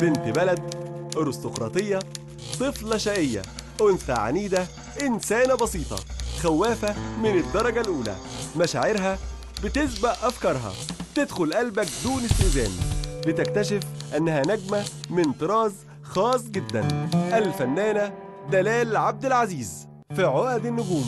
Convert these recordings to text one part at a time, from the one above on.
بنت بلد أرستقراطية طفلة شقية أنثى عنيدة إنسانة بسيطة خوافة من الدرجة الأولى مشاعرها بتسبق أفكارها تدخل قلبك دون استئذان بتكتشف أنها نجمة من طراز خاص جدا الفنانة دلال عبد العزيز في عقد النجوم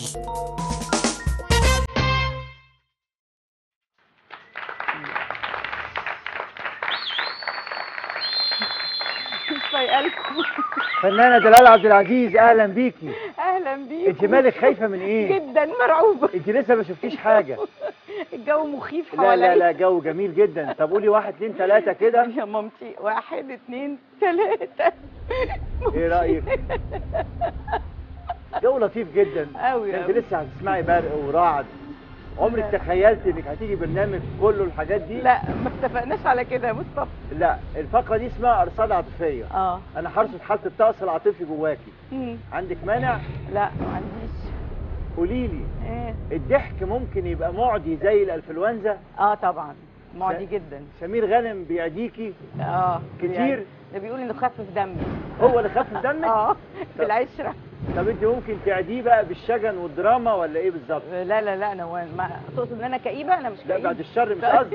مش طايقالكم فنانة دلال عبد العزيز اهلا بيكي اهلا بيكم انت مالك خايفة من ايه؟ جدا مرعوبه انت لسه ما شفتيش حاجة الجو مخيف لا حواليا لا لا جو جميل جدا طب قولي واحد اتنين تلاتة كده يا مامتي واحد اتنين تلاته ايه رأيك؟ جو لطيف جدا أوي انت أوي. لسه هتسمعي برق ورعد عمرك لا. تخيلت انك هتيجي برنامج كله الحاجات دي؟ لا ما اتفقناش على كده يا مصطفى لا الفقرة دي اسمها ارصاد عاطفية اه انا هرصد حالة الطقس العاطفي جواكي مم. عندك مانع؟ لا ما عنديش قولي لي ايه الضحك ممكن يبقى معدي زي الانفلونزا اه طبعا معدي س- جدا سمير غانم بيعديكي اه كتير؟ يعني ده بيقول انه خفف دمي هو اللي خف دمك؟ اه بالعشره طب انت ممكن تعديه بقى بالشجن والدراما ولا ايه بالظبط؟ لا لا لا انا ما تقصد ان انا كئيبه انا مش لا كئيبه بعد الشر مش قصدي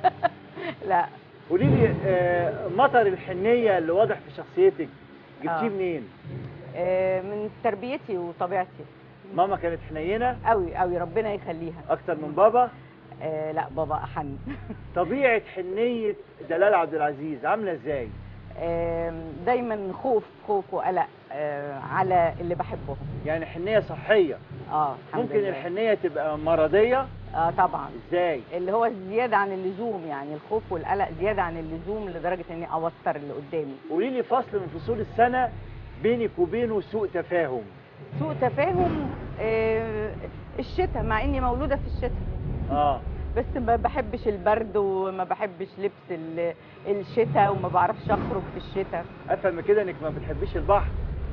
لا قولي لي آه، مطر الحنيه اللي واضح في شخصيتك جبتيه آه. منين؟ آه، من تربيتي وطبيعتي ماما كانت حنينه قوي قوي ربنا يخليها اكتر من بابا آه لا بابا احن طبيعه حنيه دلال عبد العزيز عامله ازاي؟ آه دايما خوف خوف وقلق آه على اللي بحبهم يعني حنيه صحيه اه الحمد ممكن لله. الحنيه تبقى مرضيه اه طبعا ازاي؟ اللي هو زياده عن اللزوم يعني الخوف والقلق زياده عن اللزوم لدرجه اني اوتر اللي قدامي قولي لي فصل من فصول السنه بينك وبينه سوء تفاهم سوء تفاهم آه الشتاء مع اني مولوده في الشتاء اه بس ما بحبش البرد وما بحبش لبس ال- الشتاء وما بعرفش اخرج في الشتاء افهم من كده انك ما بتحبيش البحر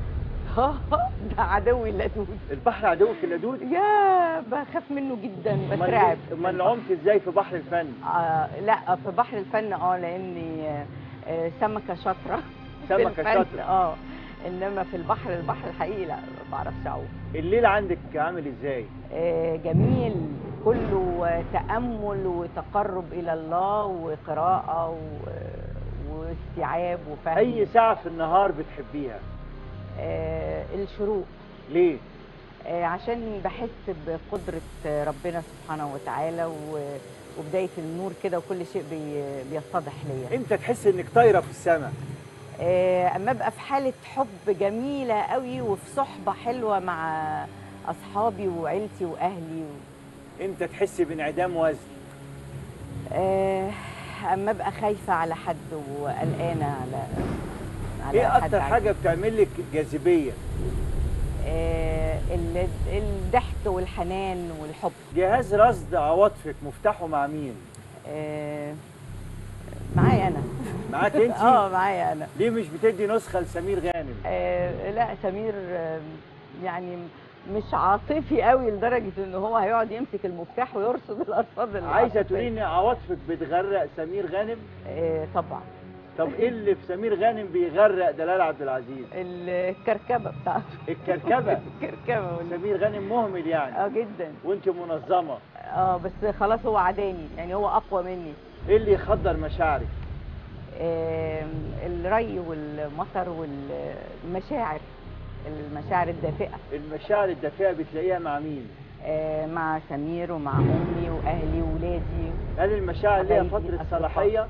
ده عدوي اللدود البحر عدوك اللدود يا بخاف منه جدا بترعب امال عمت ازاي في بحر الفن؟ آه لا في بحر الفن اه لاني آه، آه سمكه شاطره في سمكة الفن، شاطرة. اه انما في البحر البحر الحقيقي لا ما بعرفش اعوم الليل عندك عامل ازاي؟ آه جميل كله تامل وتقرب الى الله وقراءه و... واستيعاب وفهم اي ساعه في النهار بتحبيها آه الشروق ليه؟ آه، عشان بحس بقدرة ربنا سبحانه وتعالى و- وبداية النور كده وكل شيء بي- بيتضح ليا امتى تحس انك طايره في السماء؟ آه، اما ابقى في حالة حب جميلة قوي وفي صحبة حلوة مع اصحابي وعيلتي واهلي و... امتى تحسي بانعدام وزن؟ آه، اما ابقى خايفة على حد وقلقانة على على ايه حد اكتر عايز- حاجه بتعمل لك جاذبيه؟ آه، ال- الضحك والحنان والحب جهاز رصد عواطفك مفتاحه مع مين؟ آه، معايا انا معاك انت؟ اه معايا انا ليه مش بتدي نسخه لسمير غانم؟ آه لا سمير آه يعني مش عاطفي قوي لدرجه ان هو هيقعد يمسك المفتاح ويرصد الارصاد اللي عايزه تقولي ان عواطفك بتغرق سمير غانم؟ آه طبعا طب ايه اللي في سمير غانم بيغرق دلال عبد العزيز؟ الكركبه بتاعته الكركبه الكركبه وال- سمير غانم مهمل يعني اه جدا وانت منظمه اه بس خلاص هو عداني يعني هو اقوى مني ايه اللي يخدر مشاعرك؟ آه الري والمطر والمشاعر المشاعر الدافئه المشاعر الدافئه بتلاقيها مع مين؟ آه مع سمير ومع امي واهلي واولادي هل المشاعر ليها حبايبي، فتره أصدقائي. صلاحيه؟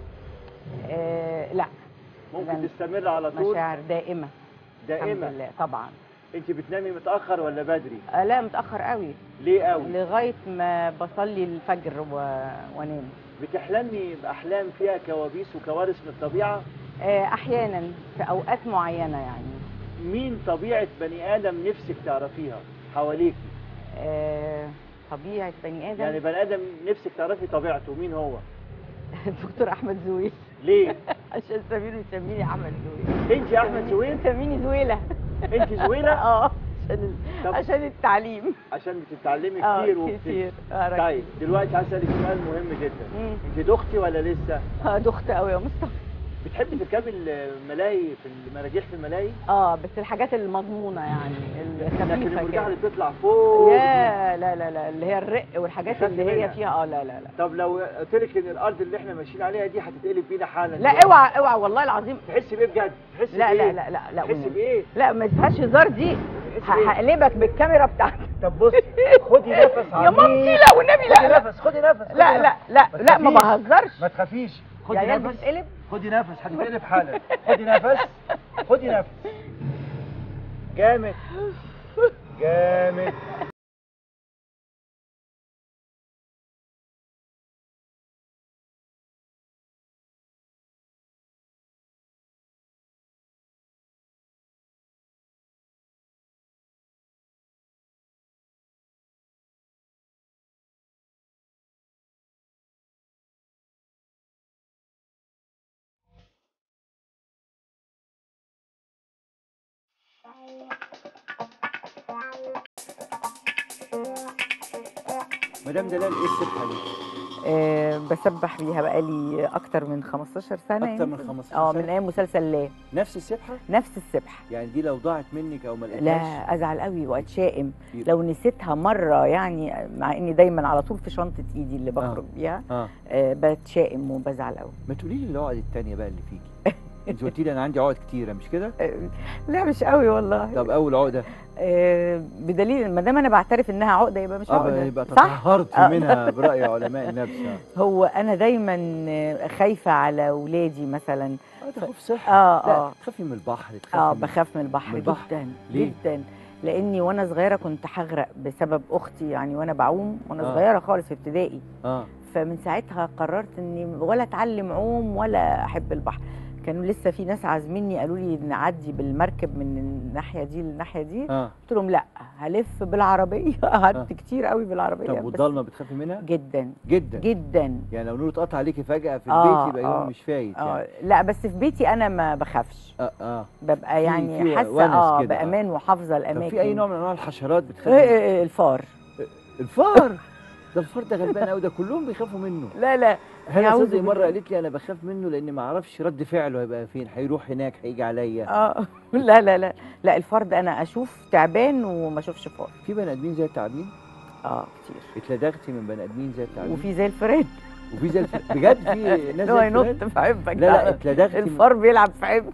آه لا ممكن لا. تستمر على طول؟ مشاعر دائمه الحمد دائمه لله طبعا انت بتنامي متاخر ولا بدري؟ آه لا متاخر قوي ليه قوي؟ لغايه ما بصلي الفجر و... وانام بتحلمي باحلام فيها كوابيس وكوارث من الطبيعه؟ آه احيانا في اوقات معينه يعني مين طبيعه بني ادم نفسك تعرفيها حواليكي؟ آه طبيعه بني ادم يعني بني ادم نفسك تعرفي طبيعته مين هو؟ الدكتور احمد زويل ليه؟ عشان سمير بيسميني احمد زويل انت يا احمد زويل؟ سميني زويله انت زويله؟ اه عشان طب- عشان التعليم عشان بتتعلمي اه كتير وبت... كتير آه، طيب ركز. دلوقتي عايز اسالك سؤال مهم جدا مم. انت دختي ولا لسه؟ اه دخت قوي يا مصطفى بتحبي تركبي الملاهي في المراجيح في الملاهي اه بس الحاجات المضمونه يعني لكن الخفيفه المرجحه كده اللي بتطلع فوق يا لا لا لا اللي هي الرق والحاجات بتخافي اللي هي منها. فيها اه لا لا لا طب لو قلت لك ان الارض اللي احنا ماشيين عليها دي هتتقلب بينا حالا لا دلوقتي، اوعى اوعى والله العظيم تحسي بايه بجد تحسي لا بايه لا لا لا لا تحسي والنبي. بايه لا ما فيهاش هزار دي تحسي ه- بايه هقلبك بالكاميرا بتاعتي طب بصي خدي نفس يا مامتي لا والنبي خدي لا لا نفس خدي نفس خدي لا نفس. لا لا ما لا ما تخافيش. بهزرش ما تخافيش خدي يا عيال نفس بتتقلب خدي نفس هتتقلب حالا خدي نفس خدي نفس جامد جامد مدام دلال ايه السبحه دي؟ أه بسبح بيها بقالي اكتر من 15 سنه أكتر من يمكن. 15 اه سنة؟ من ايام مسلسل لا نفس السبحه؟ نفس السبحه يعني دي لو ضاعت منك او ما لقيتهاش لا ازعل قوي واتشائم يبقى- لو نسيتها مره يعني مع اني دايما على طول في شنطه ايدي اللي بخرج بيها اه أه بتشائم وبزعل قوي ما تقولي لي العقد الثانيه بقى اللي فيكي انت قلتي لي انا عندي عقد كتيره مش كده؟ أه لا مش قوي والله طب اول عقده أه بدليل ما دام انا بعترف انها عقده يبقى مش اه عقده يبقى صح تطهرت آه. منها براي علماء النفس آه. هو انا دايما خايفه على اولادي مثلا اه ده خوف صحي اه لا اه تخافي من البحر تخافي اه من- بخاف من البحر, من البحر. جدا ليه؟ جدا لاني وانا صغيره كنت هغرق بسبب اختي يعني وانا بعوم وانا آه. صغيره خالص في ابتدائي اه فمن ساعتها قررت اني ولا اتعلم عوم ولا احب البحر كانوا لسه في ناس عازميني قالوا لي نعدي بالمركب من الناحيه دي للناحيه دي اه قلت لهم لا هلف بالعربيه قعدت كتير قوي بالعربيه طب بس والضلمه بتخافي منها؟ جدا جدا جدا يعني لو نور اتقطع عليكي فجاه في آه، البيت يبقى آه. يوم مش فايت اه يعني لا بس في بيتي انا ما بخافش اه اه ببقى في- يعني في حاسه ونس اه كده، آه. بامان وحافظه طب الاماكن في اي نوع من انواع الحشرات إيه بتخافي إيه إيه الفار الفار ده الفار ده غلبان قوي ده كلهم بيخافوا منه لا لا هنا أعوذ صدقي مره بالله. قالت لي انا بخاف منه لان ما اعرفش رد فعله هيبقى فين هيروح هناك هيجي عليا اه لا لا لا لا الفار ده انا اشوف تعبان وما اشوفش فار في بني ادمين زي التعابين اه كتير اتلدغتي من بني ادمين زي التعابين وفي زي الفراد وفي زي الف... بجد في ناس اللي هو زي ينط الفئران؟ في عبك لا لا اتلدغتي من... الفار بيلعب في عبك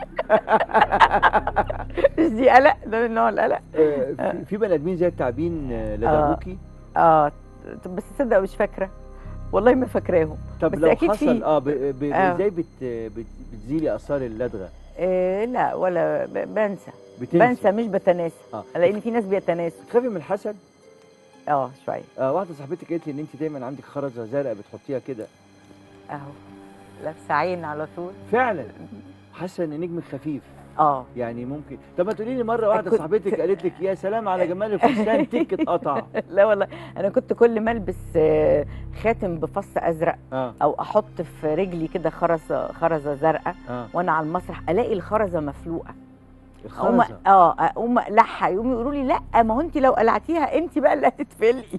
مش دي قلق ده من نوع القلق آه، في- في بني ادمين زي التعابين آه، لدغوكي اه طب بس تصدق مش فاكره والله ما فاكراهم طب بس لو أكيد حصل في. اه ب... ب... آه. ازاي بت... بت... بتزيلي اثار اللدغه إيه لا ولا ب- بنسى بتنسي بنسى مش بتناسى اه لان في ناس بيتناسوا بتخافي من الحسد اه شويه آه واحده صاحبتي قالت لي ان انت دايما عندك خرزه زرقاء بتحطيها كده اهو لابسه عين على طول فعلا حاسه ان نجمك خفيف اه يعني ممكن طب ما تقولي لي مره واحده كنت- صاحبتك قالت لك يا سلام على جمال الفستان تك اتقطع لا والله انا كنت كل ما البس آه، خاتم بفص ازرق اه او احط في رجلي كده خرزه خرزه زرقاء اه وانا على المسرح الاقي الخرزه مفلوقه اقوم الخرزه اه اقوم اقلعها يقوموا يقولوا لي لا ما هو انت لو قلعتيها انت بقى اللي هتتفلقي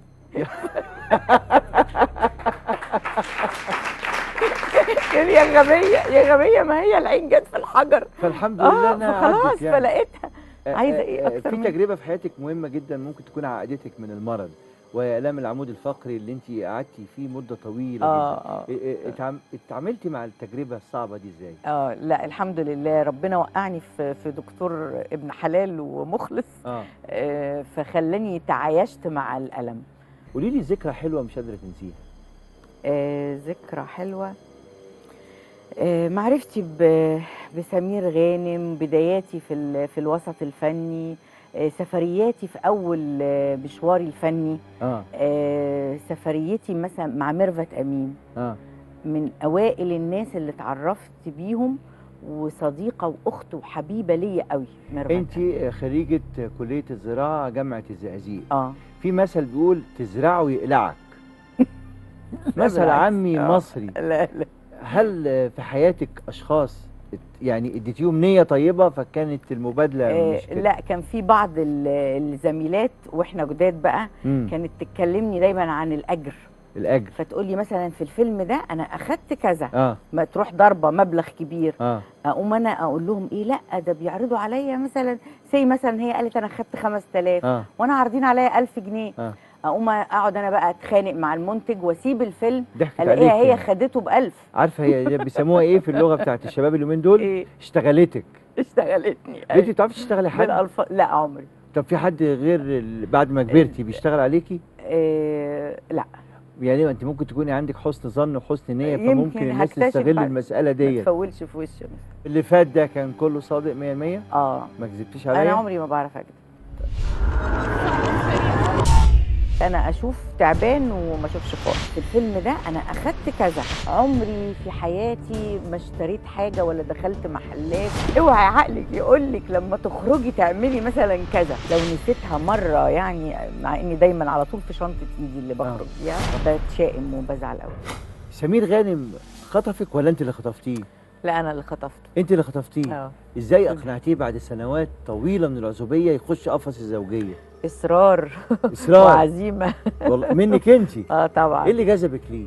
يعني يا غبيه يا غبيه ما هي العين جت في الحجر فالحمد لله اه انها فخلاص عدت يعني. فلقيتها آه، عايزة آه، إيه آه، أكتر في من- تجربه في حياتك مهمه جدا ممكن تكون عقدتك من المرض وهي الام العمود الفقري اللي انت قعدتي فيه مده طويله اه جدا اه إيه- إيه، اتعام- اتعاملتي مع التجربه الصعبه دي ازاي اه لا الحمد لله ربنا وقعني في في دكتور ابن حلال ومخلص اه آه فخلاني تعايشت مع الالم قولي لي ذكرى حلوه مش قادره تنسيها آه ذكرى حلوة آه معرفتي ب- بسمير غانم بداياتي في ال- في الوسط الفني آه سفرياتي في أول آه مشواري الفني اه آه سفريتي مثلا مع ميرفت أمين اه من أوائل الناس اللي اتعرفت بيهم وصديقة وأخت وحبيبة ليا قوي ميرفت انت خريجه كليه الزراعه جامعه الزقازيق اه في مثل بيقول تزرعه يقلعك مثل بالعكس. عامي آه. مصري لا لا هل في حياتك اشخاص ات- يعني اديتيهم نيه طيبه فكانت المبادله آه مش كده لا كان في بعض ال- الزميلات واحنا جداد بقى مم. كانت تتكلمني دايما عن الاجر الاجر فتقول لي مثلا في الفيلم ده انا اخدت كذا اه ما تروح ضربه مبلغ كبير اه اقوم انا اقول لهم ايه لا ده بيعرضوا عليا مثلا زي مثلا هي قالت انا خدت 5000 اه وانا عارضين عليا 1000 جنيه آه. اقوم اقعد انا بقى اتخانق مع المنتج واسيب الفيلم ضحكت الاقيها عليك هي يعني. خدته ب 1000 عارفه هي بيسموها ايه في اللغه بتاعت الشباب اليومين دول ايه اشتغلتك اشتغلتني انت بتعرفي تشتغلي حد بالالفاظ لا عمري طب في حد غير ال- بعد ما كبرتي بيشتغل عليكي إيه لا يعني انت ممكن تكوني عندك حسن ظن وحسن نيه يمكن فممكن الناس هكتشف تستغل بعد- المساله ما ديت تفولش في وشي اللي فات ده كان كله صادق 100% اه ما كذبتيش انا عليا عمري ما بعرف اكذب انا اشوف تعبان وما اشوفش خالص في الفيلم ده انا اخدت كذا عمري في حياتي ما اشتريت حاجه ولا دخلت محلات اوعي عقلك يقول لك لما تخرجي تعملي مثلا كذا لو نسيتها مره يعني مع اني دايما على طول في شنطه ايدي اللي بخرج فيها بتشائم وبزعل قوي سمير غانم خطفك ولا انت اللي خطفتيه لا انا اللي خطفته انت اللي خطفتيه اه ازاي اقنعتيه بعد سنوات طويله من العزوبيه يخش قفص الزوجيه اصرار اصرار وعزيمه والله منك انت اه طبعا ايه اللي جذبك ليه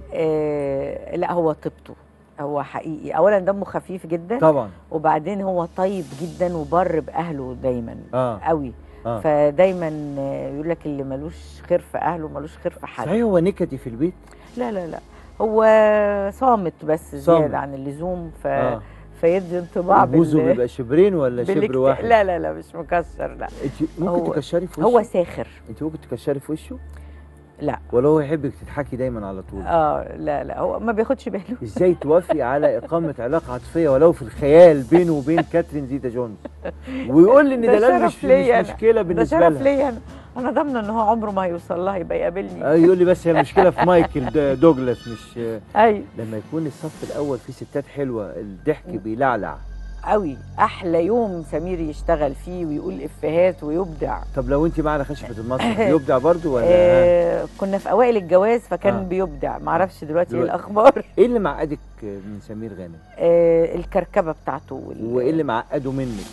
آه لا هو طيبته هو حقيقي اولا دمه خفيف جدا طبعا وبعدين هو طيب جدا وبر باهله دايما اه قوي اه فدايما آه، يقول لك اللي ملوش خير في اهله ملوش خير في حد صحيح هو نكدي في البيت لا لا لا هو صامت بس صامت. زياده عن اللزوم ف... اه فيدي انطباع بوزه بيبقى شبرين ولا شبر بالاكت- واحد لا لا لا مش مكسر لا انت ممكن هو- تكشري في وشه هو ساخر انت ممكن تكشري في وشه لا ولا هو يحبك تضحكي دايما على طول اه لا لا هو ما بياخدش باله ازاي توافقي على اقامه علاقه عاطفيه ولو في الخيال بينه وبين كاترين زيتا جونز ويقول لي ان ده ده لا شرف مش, ليا مش أنا. مشكله ده بالنسبه شرف لها ليا انا انا ضامنه ان هو عمره ما هيوصل لها يبقى يقابلني آه، يقول لي بس هي المشكله في مايكل د- دوجلاس مش ايوه لما يكون الصف الاول فيه ستات حلوه الضحك بيلعلع قوي احلى يوم سمير يشتغل فيه ويقول افيهات ويبدع طب لو انت معنا خشبه المسرح بيبدع برضو ولا آه كنا في اوائل الجواز فكان آه. آه. بيبدع معرفش دلوقتي ايه دلوقتي. الاخبار ايه اللي معقدك من سمير غانم آه الكركبه بتاعته وال- وايه اللي معقده منك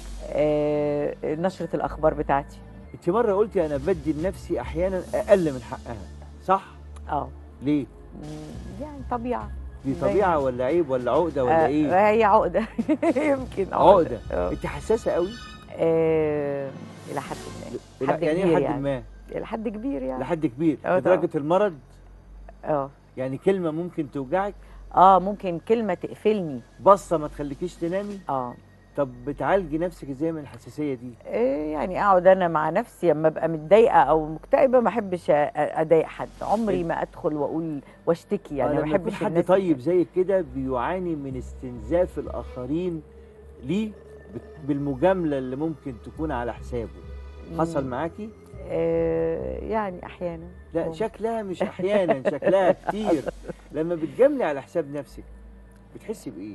آه نشره الاخبار بتاعتي انت مره قلتي انا بدي لنفسي احيانا اقل من حقها صح اه ليه مم، يعني طبيعه دي دايما. طبيعه ولا عيب ولا عقده ولا آه ايه هي عقده يمكن عقده آه. انت حساسه قوي آه الى حد ما حد يعني كبير ايه لحد يعني. ما الى حد كبير يعني لحد كبير آه لدرجه المرض اه يعني كلمه ممكن توجعك اه ممكن كلمه تقفلني بصه ما تخليكيش تنامي اه طب بتعالجي نفسك ازاي من الحساسيه دي إيه يعني اقعد انا مع نفسي لما ابقى متضايقه او مكتئبه ما احبش أ- اضايق حد عمري ما ادخل واقول واشتكي يعني آه، ما لما يكون بحبش حد الناس طيب زي كده بيعاني من استنزاف الاخرين ليه بت- بالمجامله اللي ممكن تكون على حسابه حصل مم. معاكي إيه يعني احيانا لا ممكن. شكلها مش احيانا شكلها كتير لما بتجاملي على حساب نفسك بتحسي بايه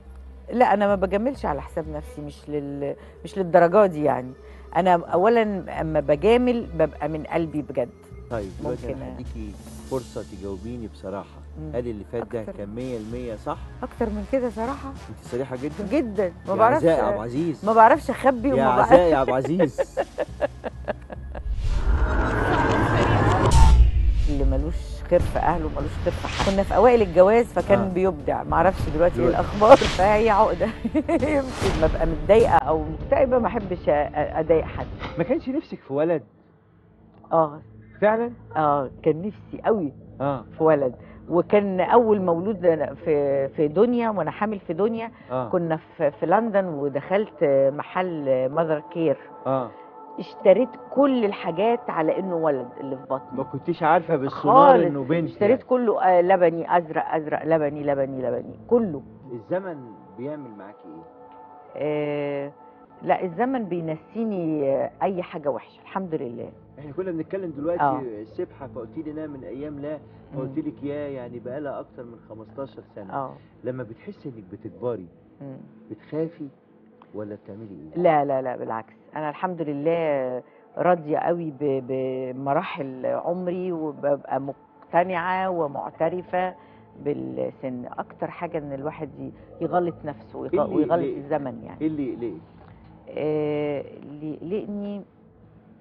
لا انا ما بجاملش على حساب نفسي مش لل مش للدرجه دي يعني انا اولا اما بجامل ببقى من قلبي بجد طيب دلوقتي ممكن انا أ- هديكي فرصه تجاوبيني بصراحه مم. هل اللي فات ده أكتر. كان 100% صح اكتر من كده صراحه انت صريحه جدا جدا ما يا بعرفش عزاء يا ابو عزيز ما بعرفش اخبي يا وما بعرفش عزاء يا ابو عزيز اللي ملوش خير في اهله ملوش خير في حد كنا في اوائل الجواز فكان آه. آه. بيبدع معرفش دلوقتي ايه دلوقتي. الاخبار فهي عقده يمكن ما ابقى متضايقه او مكتئبه ما احبش أ- اضايق حد ما كانش نفسك في ولد اه فعلا اه كان نفسي قوي اه في ولد وكان اول مولود أنا في في دنيا وانا حامل في دنيا اه كنا في, في لندن ودخلت محل ماذر كير اه اشتريت كل الحاجات على انه ولد اللي في بطني ما كنتش عارفه بالسونار خالص انه بنت اشتريت يعني. كله آه، لبني ازرق ازرق لبني لبني لبني كله الزمن بيعمل معاكي ايه آه لا الزمن بينسيني آه، اي حاجه وحشه الحمد لله احنا كنا بنتكلم دلوقتي آه. السبحه فقلت لي انها من ايام لا فقلت مم. لك يا يعني بقالها اكتر من 15 سنه اه لما بتحسي انك بتكبري مم. بتخافي ولا بتعملي ايه لا لا لا بالعكس انا الحمد لله راضيه قوي ب- بمراحل عمري وببقى مقتنعه ومعترفه بالسن اكتر حاجه ان الواحد ي- يغلط نفسه ويغ- إيه اللي- ويغلط ليه؟ الزمن يعني ايه اللي ليه آه، لي- لاني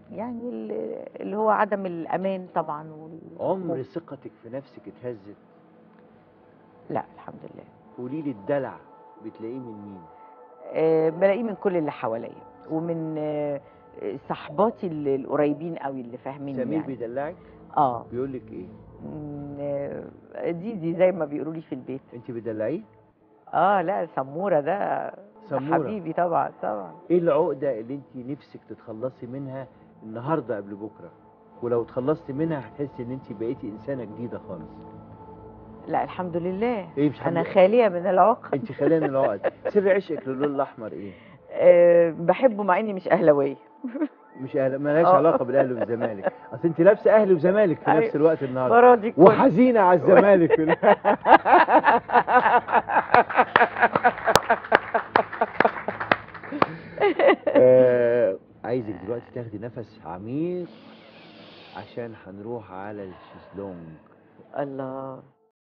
يعني ال- اللي هو عدم الامان طبعا وال- عمر ثقتك في نفسك اتهزت لا الحمد لله قولي لي الدلع بتلاقيه من مين آه، بلاقيه من كل اللي حواليا ومن آه، صحباتي ال- القريبين قوي اللي فاهمين سمير يعني بيدلعك اه بيقول لك ايه مم، آه، دي دي زي ما بيقولوا لي في البيت انت بتدلعيه اه لا سموره ده ده سمورة. حبيبي طبعا طبعا ايه العقده اللي انت نفسك تتخلصي منها النهارده قبل بكره ولو اتخلصتي منها هتحسي ان انت بقيتي انسانه جديده خالص لا الحمد لله ايه مش انا حابة- خاليه من العقد انت خلينا العقد سر عشقك للون الاحمر ايه أه بحبه مع اني مش اهلاويه مش أهل... مالهاش آه. علاقه بالاهلي والزمالك اصل انت لابسه اهلي وزمالك في أيوة. نفس الوقت النهارده براضي الكل. وحزينه على الزمالك في ال- آه، عايزك دلوقتي تاخدي نفس عميق عشان هنروح على الشيزلونج الله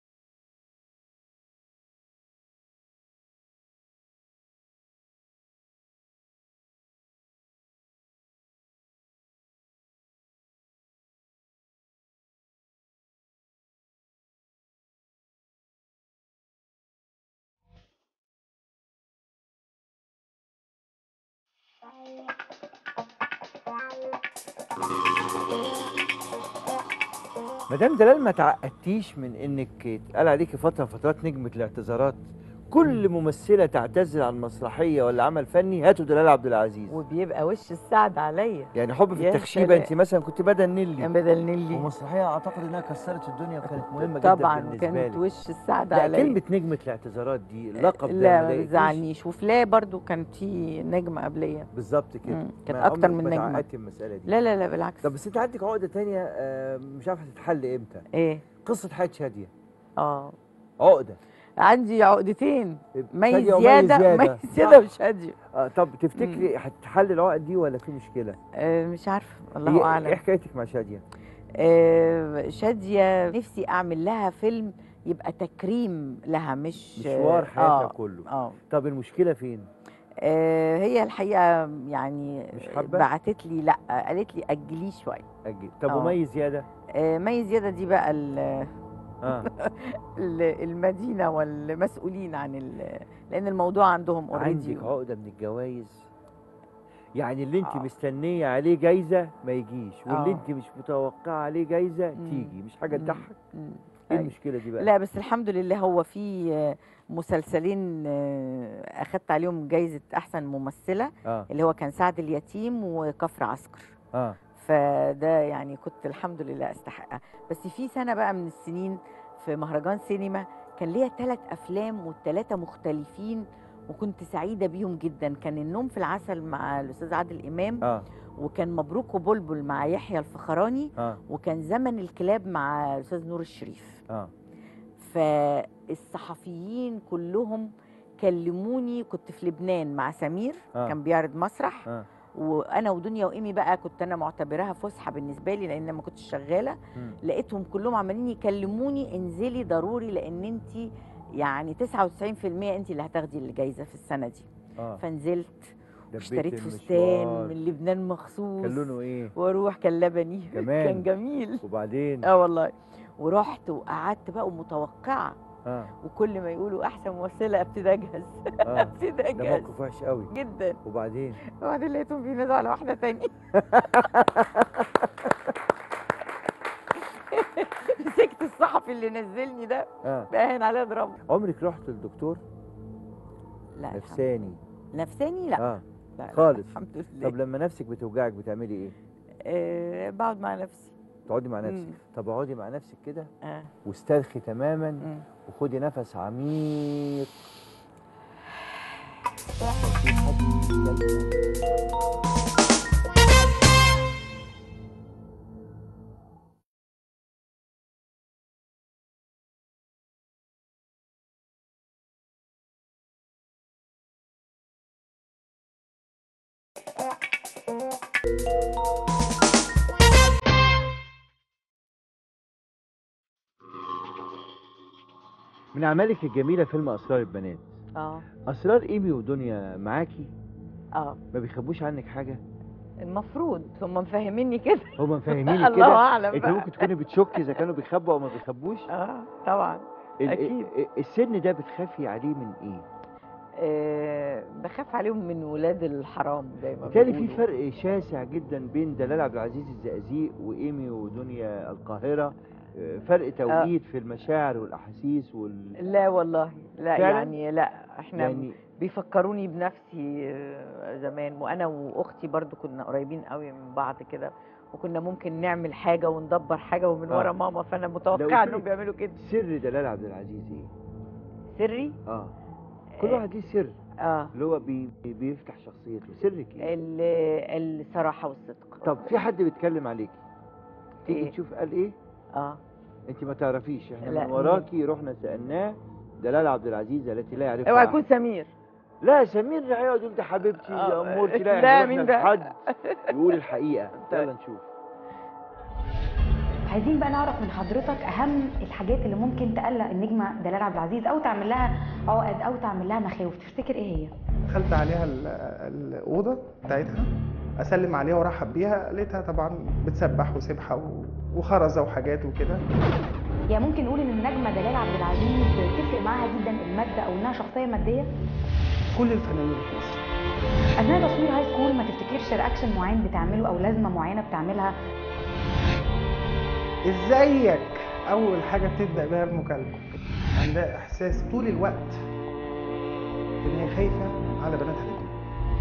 مدام دلال ما تعقدتيش من انك اتقال عليكي فتره من فترات نجمه الاعتذارات كل ممثله تعتذر عن مسرحيه ولا عمل فني هاتوا دلال عبد العزيز وبيبقى وش السعد عليا يعني حب في يا التخشيبه سلام. انت مثلا كنت بدل نيلي بدل نيلي ومسرحيه اعتقد انها كسرت الدنيا وكانت مهمه جدا طبعا بالنسبه كانت لي وش السعد لا عليا كلمه نجمه الاعتذارات دي اللقب ده لا ما ضايقكيش؟ بتزعلنيش وفلا برضو كان في نجمه قبليه بالظبط كده مم، كانت ما اكتر عمرك من ما نجمه تعقدتي المساله دي لا لا لا بالعكس طب بس انت عندك عقده تانية آه، مش عارفه تتحل امتى ايه قصه حياه شاديه اه عقده عندي عقدتين مي شادية ومي زياده زيادة. مي زياده وشاديه آه طب تفتكري هتتحل العقد دي ولا في مشكله؟ آه مش عارفه هي- الله ايه اعلم حكايتك مع شاديه؟ آه شاديه نفسي اعمل لها فيلم يبقى تكريم لها مش مشوار حياتها آه كله اه طب المشكله فين؟ آه، هي الحقيقه يعني مش حابة؟ بعتت لي لا قالت لي اجليه شويه أجي. طب آه. ومي زياده؟ آه، مي زياده دي بقى ال- اه ال- المدينه والمسؤولين عن ال- لان الموضوع عندهم اوريدي عندك عقده من الجوائز يعني اللي انت آه. مستنيه عليه جايزه ما يجيش واللي آه. انت مش متوقعه عليه جايزه مم. تيجي مش حاجه مم. تضحك مم. ايه أيوة. المشكله دي بقى؟ لا بس الحمد لله هو في آه، مسلسلين آه، اخدت عليهم جايزه احسن ممثله اه اللي هو كان سعد اليتيم وكفر عسكر اه فده يعني كنت الحمد لله استحقها بس في سنه بقى من السنين في مهرجان سينما كان ليا ثلاث افلام والثلاثه مختلفين وكنت سعيده بيهم جدا كان النوم في العسل مع الاستاذ عادل امام اه وكان مبروك وبلبل مع يحيى الفخراني اه وكان زمن الكلاب مع الاستاذ نور الشريف اه فالصحفيين كلهم كلموني كنت في لبنان مع سمير آه. كان بيعرض مسرح اه وانا ودنيا وايمي بقى كنت انا معتبراها فسحه بالنسبه لي لان ما كنتش شغاله مم. لقيتهم كلهم عمالين يكلموني انزلي ضروري لان انت يعني 99% انت اللي هتاخدي الجايزه في السنه دي اه فنزلت دبيت واشتريت المشوار. فستان من لبنان مخصوص كان لونه ايه؟ واروح كان لبني كمان. كان جميل وبعدين اه والله ورحت وقعدت بقى ومتوقعه اه وكل ما يقولوا احسن ممثله ابتدي اجهز اه ابتدي ده اجهز موقف وحش قوي جدا وبعدين وبعدين لقيتهم بينادوا على واحده تانية مسكت الصحفي اللي نزلني ده اه باين عليه اضربه عمرك رحت للدكتور لا الحمد- نفساني نفساني لا, اه لا, لا خالص. الحمد لله طب لما نفسك بتوجعك بتعملي ايه؟ آه بقعد مع نفسي تقعدي مع نفسك مم. طب اقعدي مع نفسك كده آه. واسترخي تماما مم. وخدي نفس عميق من اعمالك الجميله فيلم اسرار البنات اه اسرار ايمي ودنيا معاكي اه ما بيخبوش عنك حاجه المفروض هم مفهميني كده هم مفهميني الله كده أعلم انت بقى. ممكن تكوني بتشكي اذا كانوا بيخبوا او ما بيخبوش اه طبعا ال- أكيد. ال- السن ده بتخافي عليه من ايه؟ آه بخاف عليهم من ولاد الحرام زي ما بالتالي في بيقولوا. فرق شاسع جدا بين دلال عبد العزيز الزقازيق وايمي ودنيا القاهره آه، فرق توقيت في المشاعر والاحاسيس وال لا والله لا فعلاً؟ يعني لا احنا يعني بيفكروني بنفسي آه، زمان وانا واختي برضو كنا قريبين قوي من بعض كده وكنا ممكن نعمل حاجه وندبر حاجه ومن آه. ورا ماما فانا لو متوقعه قلت انهم لك بيعملوا كده سر دلال عبد العزيز ايه؟ سري اه كل آه، واحد ليه سر اه اللي هو بي بي- بيفتح شخصيته سرك ايه؟ ال- الصراحه والصدق طب في حد بيتكلم عليكي تيجي إيه؟ تشوف قال ايه؟ اه انت ما تعرفيش احنا لا، من وراكي رحنا سالناه دلال عبد العزيز التي لا يعرفها اوعى أحد. يكون سمير لا سمير هيقعد يقول دي حبيبتي يا آه، امورتي لا لا، احنا مين رحنا ده؟ لحد يقول الحقيقه طيب. يلا نشوف عايزين بقى نعرف من حضرتك اهم الحاجات اللي ممكن تقلق النجمه دلال عبد العزيز او تعمل لها عقد او تعمل لها مخاوف تفتكر ايه هي دخلت عليها ال- الأوضة بتاعتها أسلم عليها وأرحب بيها لقيتها طبعا بتسبح وسبحة و- وخرزة وحاجات وكده يعني ممكن نقول ان النجمه دلال عبد العزيز تفرق معاها جدا الماده او انها شخصيه ماديه كل الفنانين في مصر اثناء تصوير هاي سكول ما تفتكرش رياكشن معين بتعمله او لازمه معينه بتعملها ازيك أول حاجة بتبدأ بيها المكالمة عندها إحساس طول الوقت إن هي خايفة على بناتها الاتنين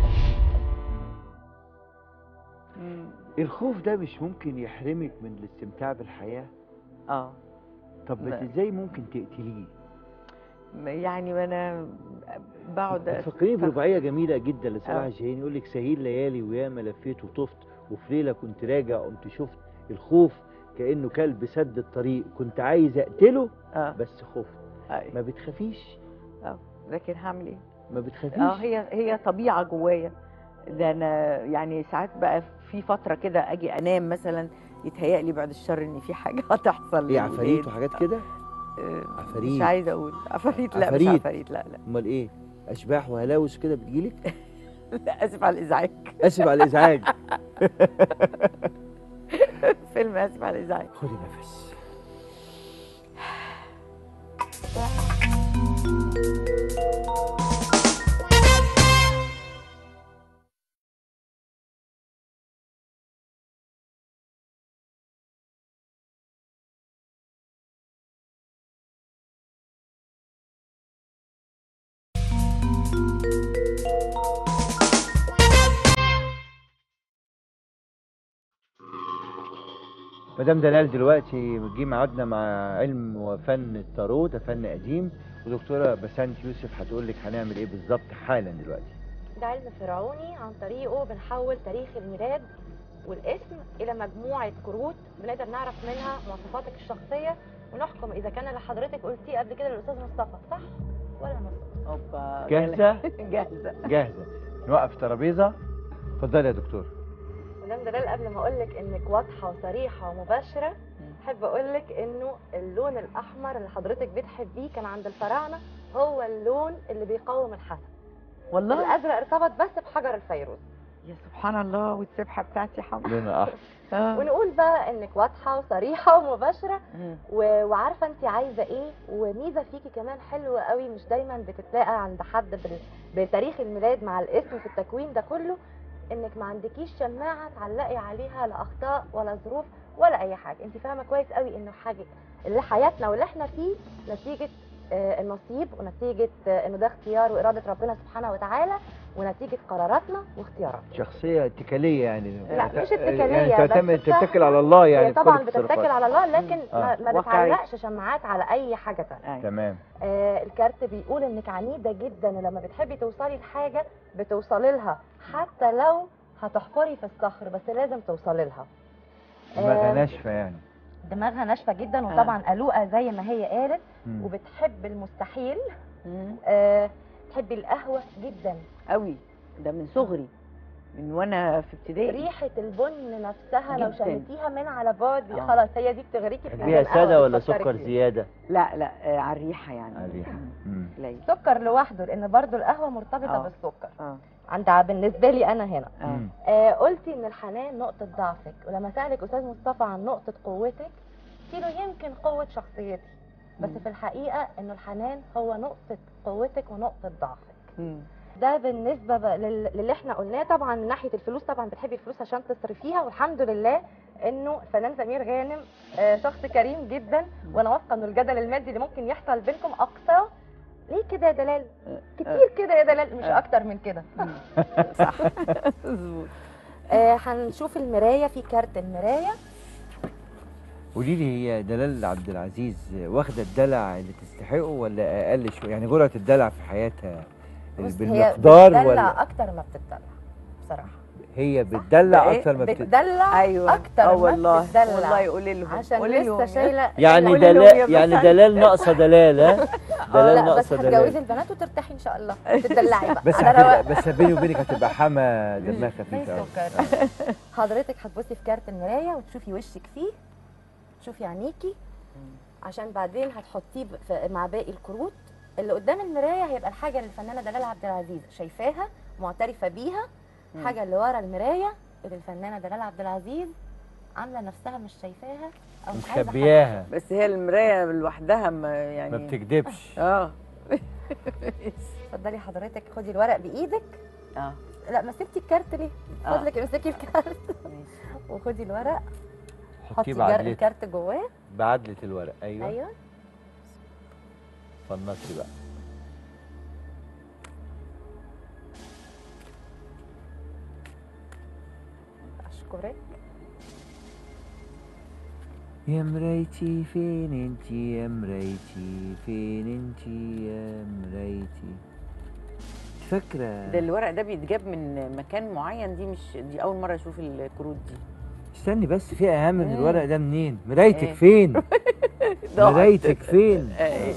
مم. الخوف ده مش ممكن يحرمك من الاستمتاع بالحياه اه طب لا. ازاي ممكن تقتليه يعني انا بقعد فكريني برباعيه جميله جدا لصلاح آه. الشاهين يقول لك سهيل ليالي وياما لفيت وطفت وفي ليله كنت راجع قمت شفت الخوف كانه كلب سد الطريق كنت عايز اقتله اه بس خفت أيوة. ما بتخافيش لكن هعمل ايه ما بتخافيش اه هي هي طبيعه جوايا ده انا يعني ساعات بقى في فتره كده اجي انام مثلا يتهيألي بعد الشر ان في حاجه هتحصل ايه عفاريت للولاد. وحاجات كده آه، عفاريت. مش عايزه اقول عفاريت لا عفاريت. مش عفاريت لا لا امال ايه اشباح وهلاوس كده بتجيلك لا اسف على الازعاج اسف على الازعاج فيلم اسف على الازعاج خدي نفس مدام دلال دلوقتي جه ميعادنا مع علم وفن التارو ده فن قديم ودكتوره بسنت يوسف هتقول لك هنعمل ايه بالظبط حالا دلوقتي ده علم فرعوني عن طريقه بنحول تاريخ الميلاد والاسم الى مجموعه كروت بنقدر نعرف منها مواصفاتك الشخصيه ونحكم اذا كان اللي حضرتك قلتيه قبل كده للاستاذ مصطفى صح ولا مصطفى اوبا جاهزه جاهزه جاهزه نوقف ترابيزه اتفضلي يا دكتور مدام دلال قبل ما اقول لك انك واضحه وصريحه ومباشره احب اقول لك انه اللون الاحمر اللي حضرتك بتحبيه كان عند الفراعنه هو اللون اللي بيقاوم الحسد والله الازرق ارتبط بس بحجر الفيروز يا سبحان الله والسبحه بتاعتي حمرا لون احمر آه. ونقول بقى انك واضحه وصريحه ومباشره مم. و- وعارفه انت عايزه ايه وميزه فيكي كمان حلوه قوي مش دايما بتتلاقى عند حد بال- بتاريخ الميلاد مع الاسم في التكوين ده كله انك ما عندكيش شماعه تعلقي عليها لا اخطاء ولا ظروف ولا اي حاجه انت فاهمه كويس قوي انه حاجه اللي حياتنا واللي احنا فيه نتيجه آه، النصيب ونتيجه آه، انه ده اختيار واراده ربنا سبحانه وتعالى ونتيجه قراراتنا واختياراتنا شخصيه اتكاليه يعني لا، مش اتكالية، يعني تعتمد بس بتاع- تتكل على الله يعني هي في كل طبعا التصرفات. بتتكل على الله لكن آه. ما, ما واقعي. بتعلقش شماعات على اي حاجه تانية أيوة. تمام آه الكارت بيقول انك عنيده جدا ولما بتحبي توصلي لحاجه بتوصلي لها حتى لو هتحفري في الصخر بس لازم توصلي لها دماغها آه، ناشفه يعني دماغها ناشفه جدا وطبعا قلوقه زي ما هي قالت مم. وبتحب المستحيل مم. آه تحبي القهوه جدا قوي ده من صغري من وانا في ابتدائي ريحه البن نفسها لو جداً. شميتيها من على بعد آه. خلاص هي دي بتغريكي في تحبيها فنجان قهوة ساده ولا بتفكري سكر فيه. زياده لا لا آه، على الريحه يعني على الريحة. مم. مم. قليل سكر لوحده لان برضو القهوه مرتبطه آه. بالسكر اه عند ع- بالنسبه لي انا هنا آه. مم. آه قلتي ان الحنان نقطه ضعفك ولما سالك استاذ مصطفى عن نقطه قوتك قلت له يمكن قوه شخصيتي بس مم. في الحقيقه انه الحنان هو نقطه قوتك ونقطه ضعفك مم. ده بالنسبه بقى لل- للي احنا قلناه طبعا من ناحيه الفلوس طبعا بتحبي الفلوس عشان تصرفيها والحمد لله انه الفنان سمير غانم آه، شخص كريم جدا وانا واثقه انه الجدل المادي اللي ممكن يحصل بينكم اقصى ليه كده يا دلال كتير كده يا دلال مش آه. اكتر من كده صح مظبوط آه، هنشوف المرايه في كارت المرايه قولي لي هي دلال عبد العزيز واخده الدلع اللي تستحقه ولا اقل شويه يعني جرعه الدلع في حياتها بص، هي بالمقدار بتدلع ولا اكتر ما بتدلع بصراحه هي بتدلع بإيه؟ اكتر ما بتدلع بتدلع ايوه اكتر اه ما والله بتدلع والله قولي لهم عشان قولي لسه لهم شايله يعني قولي لهم يا دلال يعني بسنت. دلال ناقصه دلال ها دلال لا بس ناقصه هتجوزي دلال البنات وترتاحي ان شاء الله تدلعي بقى بس على رواق. هتبقى بس بيني وبينك هتبقى حما دمها زي خفيف قوي السكر حضرتك هتبصي في كارت المرايه وتشوفي وشك فيه تشوفي عينيكي عشان بعدين هتحطيه ب- في- مع باقي الكروت اللي قدام المرايه هيبقى الحاجه اللي الفنانه دلال عبد العزيز شايفاها معترفه بيها الحاجه اللي ورا المرايه اللي الفنانه دلال عبد العزيز عامله نفسها مش شايفاها او مش عايزه حد مخبياها بس هي المرايه لوحدها ما يعني ما بتكدبش اه اتفضلي حضرتك خدي الورق بايدك اه لا مسكتي الكارت ليه؟ آه. فضلك امسكي الكارت ماشي وخدي الورق حطيه حطي جر- بعدلة الكارت جواه بعدلة الورق ايوه ايوه فنطي بقى اشكرك يا مرايتي فين انتي يا مرايتي فين انتي يا مرايتي فاكرة ده الورق ده بيتجاب من مكان معين دي مش دي اول مره اشوف الكروت دي استني بس في اهم من مم. الورق ده منين مرايتك إيه؟ فين ضاعت. مرايتك فين آه.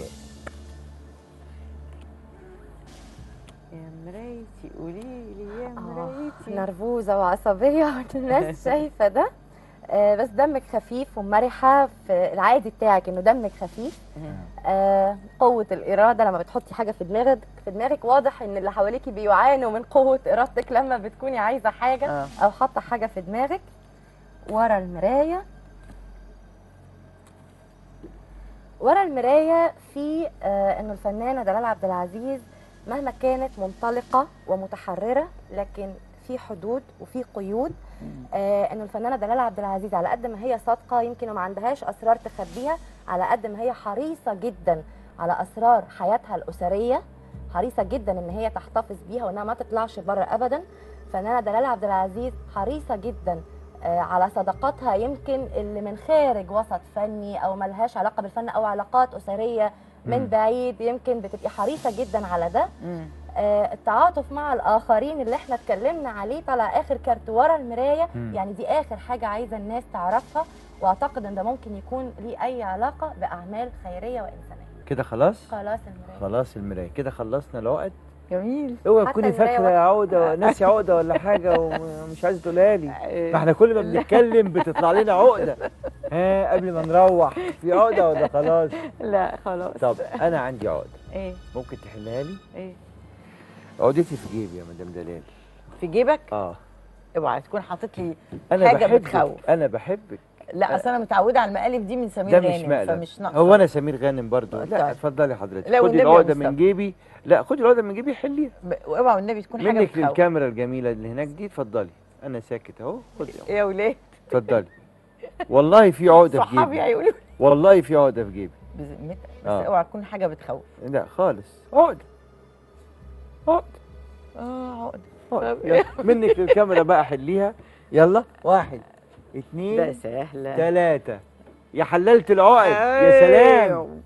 يا مرايتي قولي لي يا آه، مرايتي نرفوزه وعصبيه والناس شايفه ده آه بس دمك خفيف ومرحه في العادي بتاعك انه دمك خفيف آه قوه الاراده لما بتحطي حاجه في دماغك في دماغك واضح ان اللي حواليكي بيعانوا من قوه ارادتك لما بتكوني عايزه حاجه اه او حاطه حاجه في دماغك ورا المرايه ورا المرايه في آه انه الفنانه دلال عبد العزيز مهما كانت منطلقه ومتحرره لكن في حدود وفي قيود آه انه الفنانه دلال عبد العزيز على قد ما هي صادقه يمكن وما عندهاش اسرار تخبيها على قد ما هي حريصه جدا على اسرار حياتها الاسريه حريصه جدا ان هي تحتفظ بيها وانها ما تطلعش بره ابدا فنانه دلال عبد العزيز حريصه جدا آه، على صداقاتها يمكن اللي من خارج وسط فني او ملهاش علاقه بالفن او علاقات اسريه من مم. بعيد يمكن بتبقي حريصه جدا على ده مم. آه، التعاطف مع الاخرين اللي احنا اتكلمنا عليه طلع اخر كارت ورا المرايه مم. يعني دي اخر حاجه عايزه الناس تعرفها واعتقد ان ده ممكن يكون ليه اي علاقه باعمال خيريه وانسانيه كده خلاص خلاص المرايه خلاص المراية كده خلصنا العقد جميل اوعي حتى تكوني المراية فاكرة واضحة. عقدة ناسي عقدة ولا حاجة ومش عايزة تقولها لي ما احنا كل ما بنتكلم بتطلع لنا عقدة ها قبل ما نروح في عقدة ولا خلاص لا خلاص طب انا عندي عقدة ايه ممكن تحلها لي ايه عقدتي في جيبي يا مدام دلال في جيبك اه اوعى تكون حاطط لي انا حاجة بحبك بتخوف. انا بحبك لا اصل انا متعوده على المقالب دي من سمير ده غانم مش مقلب فمش ناقصه هو انا سمير غانم برضو طيب. لا اتفضلي حضرتك لا، خدي والنبي يا العقدة مصطفى. من جيبي لا خدي العقدة من جيبي حليها ب- اوعى والنبي تكون حاجه منك بتخوف للكاميرا الجميلة اللي هناك دي اتفضلي انا ساكت اهو خدي ايه يا ولاد اتفضلي والله في عقدة في صحابي جيبي هيقولوا والله في عقدة في جيبي بذمتك بس آه. اوعى تكون حاجه بتخوف لا خالص عقدة عقدة اه عقده عقدة. يلا، منك للكاميرا بقى حليها يلا واحد ده اتنين سهله تلاتة يا حللت العقد يا سلام